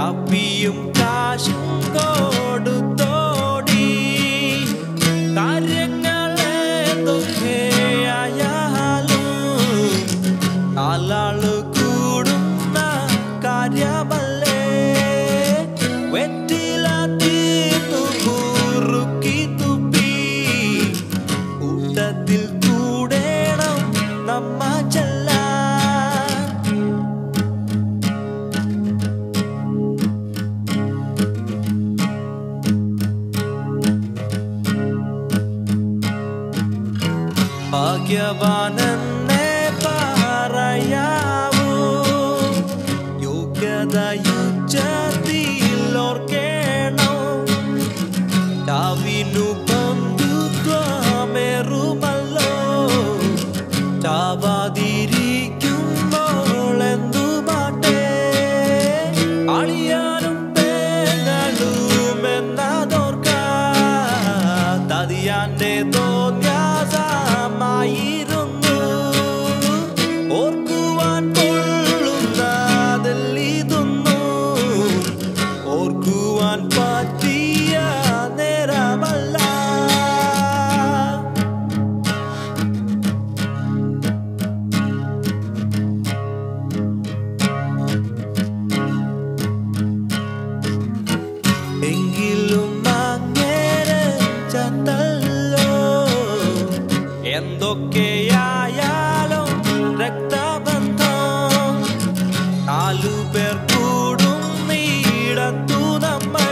കാപ്പിയും കാശും കൊടുത്തോടി കാര്യങ്ങളേതൊക്കെയായാലും നാലാള് കൂടുന്ന കാര്യമല്ലേ വെറ്റിലാത്തീന്നു കുറുക്കി തുപ്പി കൂട്ടത്തിൽ കൂടേണം നമ്മ ചെല്ലാൻ ഭാഗ്യവാനെന്നേ പറയാവൂ യോഗ്യതയുച്ചത്തിലോർക്കേണോ ചാവിനു ബന്ധുത്വമേറുമല്ലോ ചാവാതിരിക്കുമ്പോൾ എന്തു മാട്ടേ അളിയാനും പെങ്ങളുമെന്നതോർക്ക തതിയാന്റെ തോന്യാസമായിരുന്നു ഓർക്കുവാൻ കൊള്ളുന്നതില്ലിതൊന്നു ഓർക്കുവാൻ പറ്റിയ നേരമല്ല എങ്കിലും അങ്ങേരെ ചത്തല്ലോ എന്തൊക്കെയായാലും രക്തബന്ധം നാലു പേർ കൂടും നീടത്തു നമ്മൾ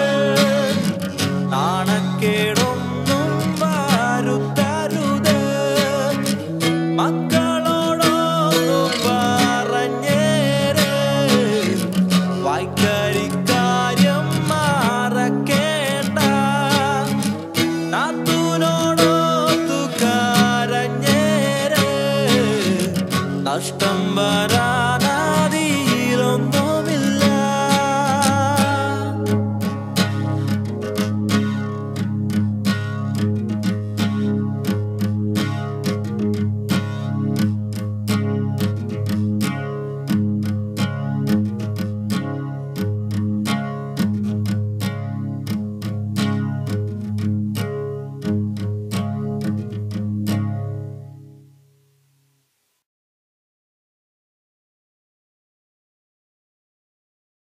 നാണക്കേടൊന്നും വരുത്തരുത് മക്കളോടൊന്നും പറഞ്ഞേര് വായ്ക്കരിക്ക